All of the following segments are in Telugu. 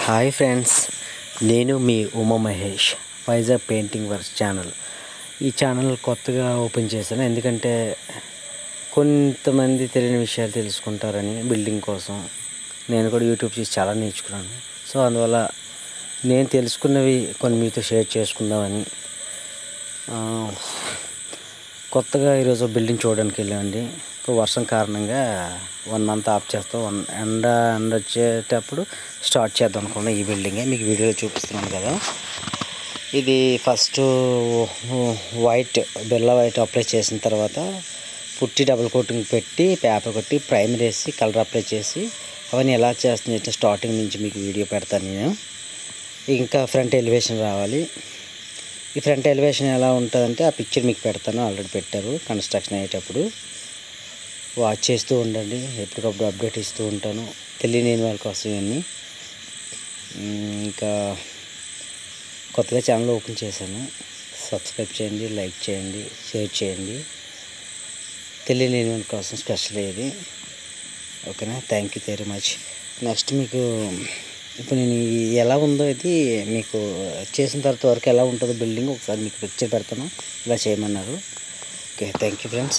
హాయ్ ఫ్రెండ్స్ నేను మీ Uma Mahesh Vizag painting works channel ఈ ఛానల్ కొత్తగా ఓపెన్ చేశాను ఎందుకంటే కొంతమంది తెలియని విషయాలు తెలుసుకుంటారని బిల్డింగ్ కోసం నేను కూడా యూట్యూబ్ చూసి చాలా నేర్చుకున్నాను సో అందువల్ల నేను తెలుసుకున్నవి కొన్ని మీతో షేర్ చేసుకుందామని ఆ, కొత్తగా ఈరోజు బిల్డింగ్ చూడడానికి వెళ్ళామండి ఒక వర్షం కారణంగా వన్ మంత్ ఆఫ్ చేస్తాం వన్ ఎండ ఎండ వచ్చేటప్పుడు స్టార్ట్ చేద్దాం అనుకున్నాం ఈ బిల్డింగే మీకు వీడియోలో చూపిస్తున్నాను కదా ఇది first white Birla white apply చేసిన తర్వాత పుట్టి డబుల్ కోటింగ్ పెట్టి పేపర్ కొట్టి ప్రైమర్ వేసి కలర్ అప్లై చేసి అవన్నీ ఎలా చేస్తుంది స్టార్టింగ్ నుంచి మీకు వీడియో పెడతాను నేను ఇంకా ఫ్రంట్ ఎలివేషన్ రావాలి ఈ ఫ్రంట్ ఎలివేషన్ ఎలా ఉంటుందంటే ఆ పిక్చర్ మీకు పెడతాను ఆల్రెడీ పెట్టారు కన్స్ట్రక్షన్ అయ్యేటప్పుడు వాచ్ చేస్తూ ఉండండి ఎప్పటికప్పుడు అప్డేట్ ఇస్తూ ఉంటాను తెలియని వాళ్ళ కోసం ఇవన్నీ ఉమ్, ఇంకా కొత్తగా ఛానల్ ఓపెన్ చేశాను సబ్స్క్రైబ్ చేయండి లైక్ చేయండి షేర్ చేయండి తెలియని వాళ్ళ కోసం స్పెషల్ ఇది ఓకేనా thank you very much next మీకు ఇప్పుడు నేను ఇది ఎలా ఉందో ఇది మీకు చేసిన తర్వాత వరకు ఎలా ఉంటుందో బిల్డింగ్ ఒకసారి మీకు పిక్చర్ పెడతాను ఇలా చేయమన్నారు ఓకే థ్యాంక్ యూ ఫ్రెండ్స్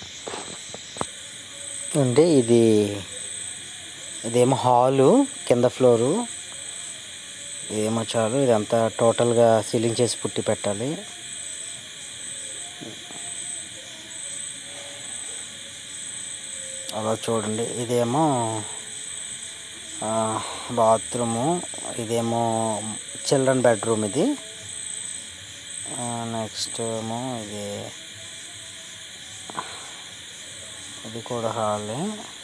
అండి ఇది ఇదేమో హాలు కింద ఫ్లోరు ఇదేమో చాలు ఇదంతా టోటల్గా సీలింగ్ చేసి పుట్టి పెట్టాలి అలా చూడండి ఇదేమో బాత్రూము ఇదేమో చిల్డ్రన్ బెడ్రూమ్ ఇది నెక్స్ట్ ఏమో ఇది ఇది కూడా హాలే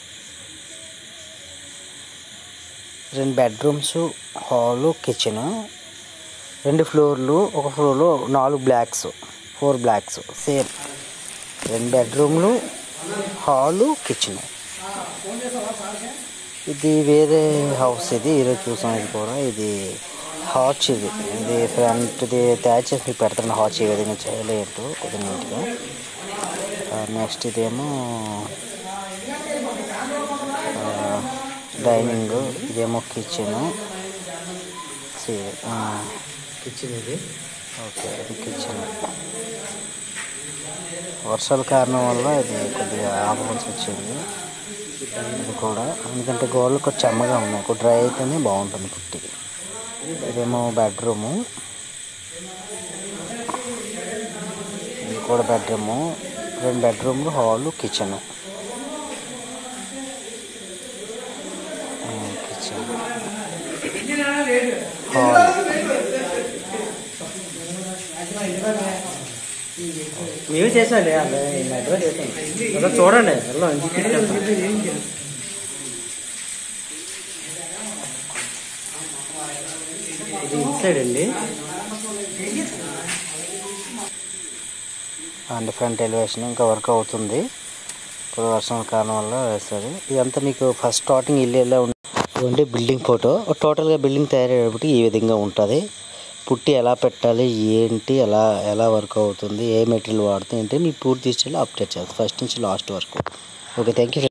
రెండు బెడ్రూమ్స్ హాలు కిచెను రెండు ఫ్లోర్లు ఒక ఫ్లోర్లో నాలుగు బ్లాక్స్ ఫోర్ బ్లాక్స్ సేమ్ రెండు బెడ్రూమ్లు హాలు కిచెన్ ఇది వేరే హౌస్ ఇది ఈరోజు చూసాం ఇది కూడా ఇది హాచ్ ఇది ఇది ఫ్రంట్ది తయారు చేసి మీకు పెడతాను హాచ్ ఈ విధంగా చేయలేదు కొద్దిగా నీట్గా నెక్స్ట్ ఇదేమో డైనింగ్ ఇదేమో కిచెన్ కిచెన్ ఇది ఓకే ఇది కిచెన్ వర్షాల కారణం వల్ల ఇది కొద్దిగా ఆపవలసి వచ్చింది ఇది కూడా ఎందుకంటే గోడలు కొంచెం చెమ్మగా ఉన్నాయి కొంచెం డ్రై అయితేనే బాగుంటుంది పుట్టి ఇదేమో బెడ్రూము ఇది కూడా బెడ్రూము రెండు బెడ్రూమ్లు హాలు కిచెన్ కిచెన్ హాల్ మేము చేసాండి మెట్రో చేసాం అలా చూడండి ఎలా ఇది ఇన్సైడ్ అండి అండ్ ఫ్రంట్ ఎలివేషన్ ఇంకా వర్క్ అవుతుంది ఇప్పుడు వర్షం కారణం వల్ల వేస్తారు ఇదంతా మీకు ఫస్ట్ స్టార్టింగ్ ఇల్లు ఎలా ఉంది బిల్డింగ్ ఫోటో టోటల్గా బిల్డింగ్ తయారయ్యేటప్పటికి ఈ విధంగా ఉంటుంది పుట్టి ఎలా పెట్టాలి ఏంటి ఎలా ఎలా వర్క్ అవుతుంది ఏ మెటీరియల్ వాడుతుంది ఏంటి మీ పూర్తి హిస్టరీలో అప్డేట్ చేస్తాను ఫస్ట్ నుంచి లాస్ట్ వరకు ఓకే థ్యాంక్ యూ